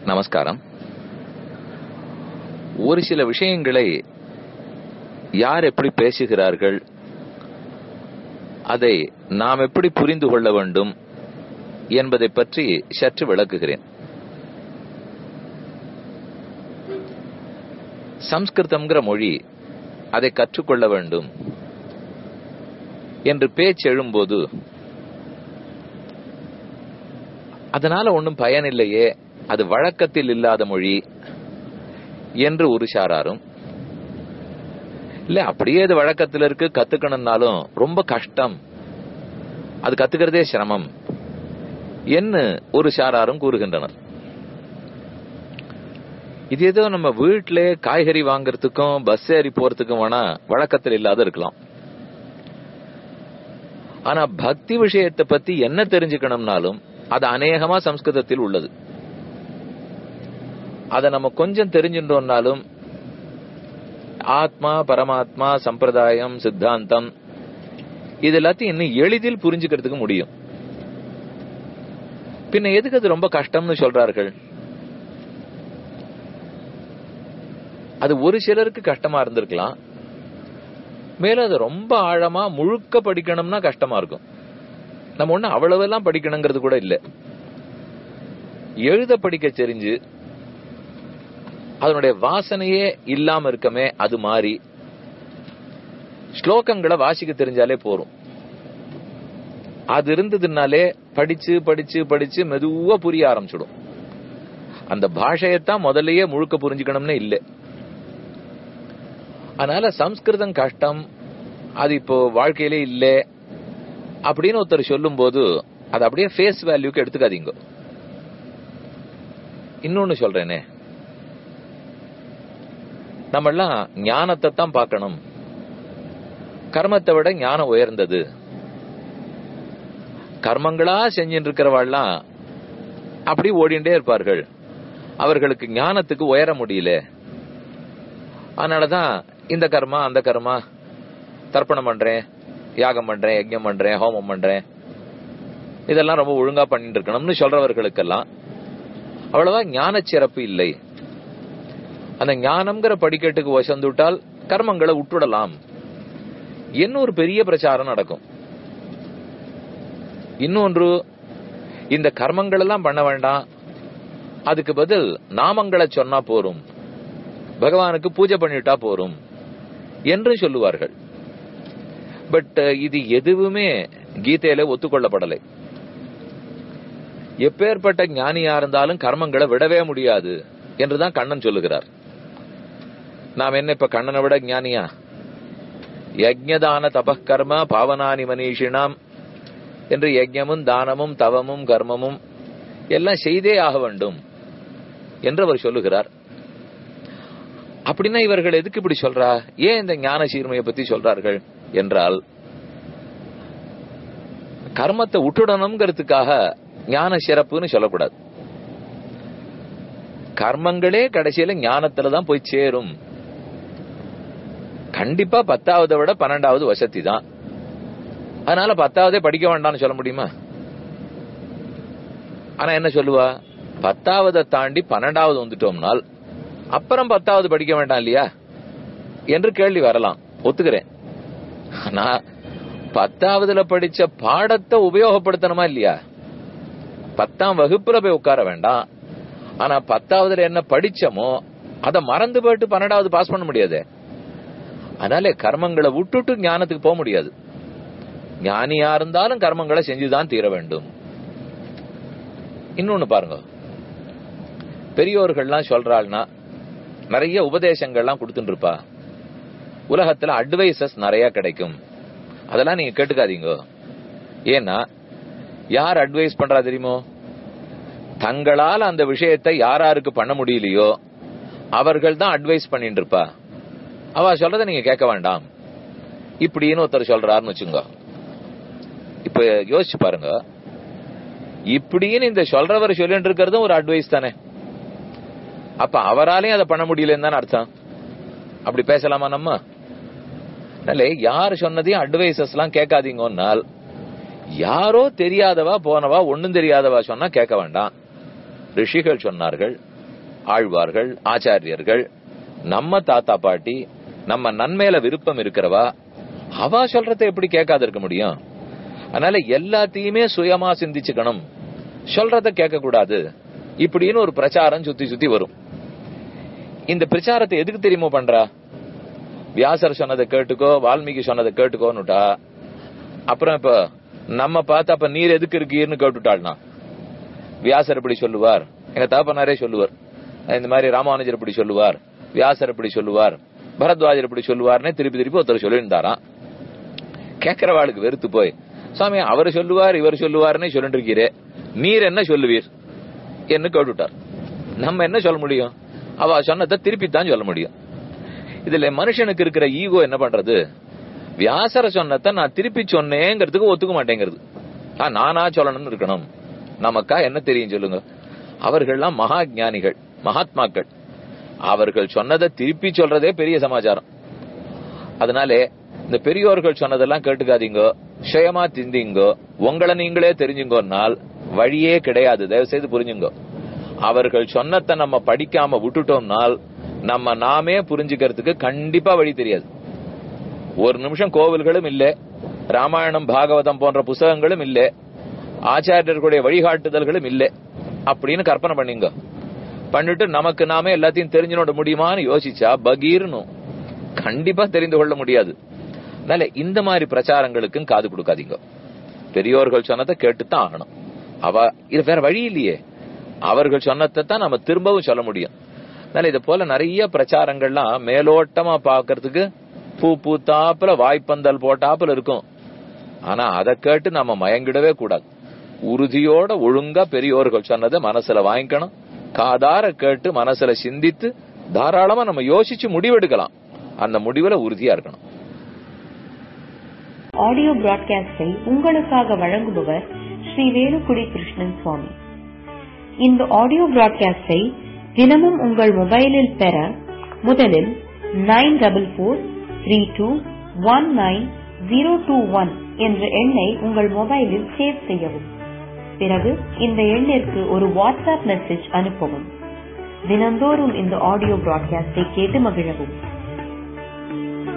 நமஸ்காரம் ஒரு சில விஷயங்களை யார் எப்படி பேசுகிறார்கள் அதை நாம் எப்படி புரிந்து கொள்ள வேண்டும் என்பதை பற்றி சற்று விளக்குகிறேன் சம்ஸ்கிருதம்ங்கிற மொழி அதை கற்றுக்கொள்ள வேண்டும் என்று பேச்சு எழும்போது அதனால ஒன்றும் பயனில்லையே அது வழக்கத்தில் இல்லாத மொழி என்று ஒரு சாராரும் இல்ல அப்படியே அது வழக்கத்தில் இருக்கு கத்துக்கணும்னாலும் ரொம்ப கஷ்டம் அது கத்துக்கிறதே சிரமம் என்ன ஒரு சாராரும் கூறுகின்றனர் இது ஏதோ நம்ம வீட்டுல காய்கறி வாங்குறதுக்கும் பஸ் ஏறி போறதுக்கும் வேணா வழக்கத்தில் இல்லாத இருக்கலாம் ஆனா பக்தி விஷயத்தை பத்தி என்ன தெரிஞ்சுக்கணும்னாலும் அது அநேகமா சம்ஸ்கிருதத்தில் உள்ளது அதை நம்ம கொஞ்சம் தெரிஞ்சுட்டோம்னாலும் ஆத்மா பரமாத்மா சம்பிரதாயம் சித்தாந்தம் இது எல்லாத்தையும் இன்னும் எளிதில் புரிஞ்சுக்கிறதுக்கு முடியும் பின்ன எதுக்கு அது ரொம்ப கஷ்டம்னு சொல்றார்கள் அது ஒரு சிலருக்கு கஷ்டமா இருந்திருக்கலாம் மேலும் அது ரொம்ப ஆழமா முழுக்க படிக்கணும்னா கஷ்டமா இருக்கும் நம்ம ஒண்ணு அவ்வளவெல்லாம் படிக்கணுங்கிறது கூட இல்ல எழுத படிக்க தெரிஞ்சு அதனுடைய வாசனையே இல்லாம இருக்கமே அது மாறி ஸ்லோகங்களை வாசிக்க தெரிஞ்சாலே போரும் அது இருந்ததுனாலே படிச்சு படிச்சு படிச்சு மெதுவா புரிய ஆரம்பிச்சிடும் அந்த பாஷையத்தான் முதல்லயே முழுக்க புரிஞ்சுக்கணும்னு இல்லை அதனால சம்ஸ்கிருதம் கஷ்டம் அது இப்போ வாழ்க்கையிலே இல்ல அப்படின்னு ஒருத்தர் சொல்லும் போது அது அப்படியே ஃபேஸ் வேல்யூக்கு எடுத்துக்காதீங்க இன்னொன்னு சொல்றேனே நம்ம எல்லாம் ஞானத்தை தான் பார்க்கணும் கர்மத்தை விட ஞானம் உயர்ந்தது கர்மங்களா செஞ்சுட்டு இருக்கிறவாள்லாம் அப்படி ஓடிண்டே இருப்பார்கள் அவர்களுக்கு ஞானத்துக்கு உயர முடியல அதனாலதான் இந்த கர்மா அந்த கர்மா தர்ப்பணம் பண்றேன் யாகம் பண்றேன் யஜ்யம் பண்றேன் ஹோமம் பண்றேன் இதெல்லாம் ரொம்ப ஒழுங்கா பண்ணிட்டு இருக்கணும்னு சொல்றவர்களுக்கெல்லாம் அவ்வளவா ஞான சிறப்பு இல்லை அந்த ஞானம்ங்கிற படிக்கட்டுக்கு வசந்துட்டால் கர்மங்களை விட்டுடலாம் என்ன ஒரு பெரிய பிரச்சாரம் நடக்கும் இன்னொன்று இந்த கர்மங்கள் எல்லாம் பண்ண வேண்டாம் அதுக்கு பதில் நாமங்களை சொன்னா போரும் பகவானுக்கு பூஜை பண்ணிட்டா போரும் என்று சொல்லுவார்கள் பட் இது எதுவுமே கீதையில ஒத்துக்கொள்ளப்படலை எப்பேற்பட்ட ஞானியா இருந்தாலும் கர்மங்களை விடவே முடியாது என்றுதான் கண்ணன் சொல்லுகிறார் நாம் என்ன இப்ப கண்ணனை விட ஞானியா யஜ்ஞதான தபக்கர்ம பாவனானி மனிஷினாம் என்று யஜ்ஞமும் தானமும் தவமும் கர்மமும் எல்லாம் செய்தே ஆக வேண்டும் என்று அவர் சொல்லுகிறார் அப்படின்னா இவர்கள் எதுக்கு இப்படி சொல்றா ஏன் இந்த ஞான சீர்மையை பத்தி சொல்றார்கள் என்றால் கர்மத்தை விட்டுடணுங்கிறதுக்காக ஞான சிறப்புன்னு சொல்லக்கூடாது கர்மங்களே கடைசியில ஞானத்துல தான் போய் சேரும் கண்டிப்பா பத்தாவதை விட பன்னெண்டாவது வசதி தான் அதனால பத்தாவதே படிக்க வேண்டாம்னு சொல்ல முடியுமா ஆனா என்ன சொல்லுவா பத்தாவதை தாண்டி பன்னெண்டாவது வந்துட்டோம்னால் அப்புறம் பத்தாவது படிக்க வேண்டாம் இல்லையா என்று கேள்வி வரலாம் ஒத்துக்கிறேன் ஆனா பத்தாவதுல படிச்ச பாடத்தை உபயோகப்படுத்தணுமா இல்லையா பத்தாம் வகுப்புல போய் உட்கார வேண்டாம் ஆனா பத்தாவதுல என்ன படிச்சோமோ அதை மறந்து போயிட்டு பன்னெண்டாவது பாஸ் பண்ண முடியாது அதனால கர்மங்களை விட்டுட்டு ஞானத்துக்கு போக முடியாது ஞானியா இருந்தாலும் கர்மங்களை செஞ்சுதான் தீர வேண்டும் இன்னொன்னு பாருங்க பெரியோர்கள்லாம் சொல்றாள்னா நிறைய உபதேசங்கள்லாம் கொடுத்துட்டு இருப்பா உலகத்துல அட்வைசஸ் நிறைய கிடைக்கும் அதெல்லாம் நீங்க கேட்டுக்காதீங்க ஏன்னா யார் அட்வைஸ் பண்றா தெரியுமோ தங்களால் அந்த விஷயத்தை யாராருக்கு பண்ண முடியலையோ அவர்கள் தான் அட்வைஸ் பண்ணிட்டு இருப்பா அவ சொல்றதை நீங்க கேட்க வேண்டாம் இப்படின்னு ஒருத்தர் சொல்றாருன்னு வச்சுங்க இப்ப யோசிச்சு பாருங்க இப்படின்னு இந்த சொல்றவர் சொல்லிட்டு இருக்கிறதும் ஒரு அட்வைஸ் தானே அப்ப அவராலையும் அதை பண்ண முடியலன்னு தானே அர்த்தம் அப்படி பேசலாமா நம்ம அதனால யார் சொன்னதையும் அட்வைசஸ் எல்லாம் கேட்காதீங்கன்னால் யாரோ தெரியாதவா போனவா ஒண்ணும் தெரியாதவா சொன்னா கேட்க வேண்டாம் ரிஷிகள் சொன்னார்கள் ஆழ்வார்கள் ஆச்சாரியர்கள் நம்ம தாத்தா பாட்டி நம்ம நன்மையில விருப்பம் இருக்கிறவா அவா சொல்றதை எப்படி கேட்காது இருக்க முடியும் அதனால எல்லாத்தையுமே சுயமா சிந்திச்சுக்கணும் சொல்றத கேட்க கூடாது இப்படின்னு ஒரு பிரச்சாரம் சுத்தி சுத்தி வரும் இந்த பிரச்சாரத்தை எதுக்கு தெரியுமோ பண்றா வியாசர் சொன்னதை கேட்டுக்கோ வால்மீகி சொன்னதை கேட்டுக்கோன்னுட்டா அப்புறம் இப்ப நம்ம பார்த்து அப்ப நீர் எதுக்கு இருக்கீர்னு கேட்டுட்டாள்னா வியாசர் இப்படி சொல்லுவார் எங்க தாப்பனாரே சொல்லுவார் இந்த மாதிரி ராமானுஜர் இப்படி சொல்லுவார் வியாசர் இப்படி சொல்லுவார் பரத்வாஜர் இப்படி சொல்லுவார்னே திருப்பி திருப்பி ஒருத்தர் சொல்லியிருந்தாராம் கேட்கிறவாளுக்கு வெறுத்து போய் சுவாமி அவர் சொல்லுவார் இவர் சொல்லுவார்னே சொல்லிட்டு இருக்கீரே நீர் என்ன சொல்லுவீர் என்று கேட்டுட்டார் நம்ம என்ன சொல்ல முடியும் அவ சொன்னதை திருப்பி தான் சொல்ல முடியும் இதுல மனுஷனுக்கு இருக்கிற ஈகோ என்ன பண்றது வியாசர சொன்னதை நான் திருப்பி சொன்னேங்கிறதுக்கு ஒத்துக்க மாட்டேங்கிறது ஆ, நானா சொல்லணும்னு இருக்கணும் நமக்கா என்ன தெரியும் சொல்லுங்க அவர்கள்லாம் மகா ஞானிகள் மகாத்மாக்கள் அவர்கள் சொன்னதை திருப்பி சொல்றதே பெரிய சமாச்சாரம் அதனாலே இந்த பெரியோர்கள் சொன்னதெல்லாம் கேட்டுக்காதீங்க சுயமா திந்திங்கோ உங்களை நீங்களே தெரிஞ்சுங்கோனால் வழியே கிடையாது தயவு செய்து புரிஞ்சுங்கோ அவர்கள் சொன்னதை நம்ம படிக்காம விட்டுட்டோம்னால் நம்ம நாமே புரிஞ்சுக்கிறதுக்கு கண்டிப்பா வழி தெரியாது ஒரு நிமிஷம் கோவில்களும் இல்ல ராமாயணம் பாகவதம் போன்ற புஸ்தகங்களும் இல்ல ஆச்சாரியர்களுடைய வழிகாட்டுதல்களும் இல்ல அப்படின்னு கற்பனை பண்ணீங்க பண்ணிட்டு நமக்கு நாமே எல்லாத்தையும் தெரிஞ்சுனோட முடியுமான்னு யோசிச்சா பகீர்னும் கண்டிப்பா தெரிந்து கொள்ள முடியாது அதனால இந்த மாதிரி பிரச்சாரங்களுக்கும் காது கொடுக்காதீங்க பெரியோர்கள் சொன்னதை கேட்டுத்தான் ஆகணும் அவ இது வேற வழி இல்லையே அவர்கள் சொன்னதை தான் நம்ம திரும்பவும் சொல்ல முடியும் அதனால இது போல நிறைய பிரச்சாரங்கள்லாம் மேலோட்டமா பாக்குறதுக்கு பூ பூத்தாப்புல வாய்ப்பந்தல் போட்டாப்புல இருக்கும் ஆனா அதை கேட்டு நம்ம மயங்கிடவே கூடாது உறுதியோட ஒழுங்கா பெரியோர்கள் சொன்னதை மனசுல வாங்கிக்கணும் காதார கேட்டு மனசுல சிந்தித்து தாராளமா நம்ம யோசிச்சு முடிவெடுக்கலாம் அந்த முடிவுல உறுதியா இருக்கணும் ஆடியோ பிராட்காஸ்டை உங்களுக்காக வழங்குபவர் ஸ்ரீ வேலுக்குடி கிருஷ்ணன் சுவாமி இந்த ஆடியோ பிராட்காஸ்டை தினமும் உங்கள் மொபைலில் பெற முதலில் nine double four three two one nine zero two one என்ற எண்ணை உங்கள் மொபைலில் சேவ் செய்யவும் பிறகு இந்த எண்ணிற்கு ஒரு வாட்ஸ்அப் மெசேஜ் அனுப்பவும் தினந்தோறும் இந்த ஆடியோ பிராட்காஸ்டை கேட்டு மகிழவும்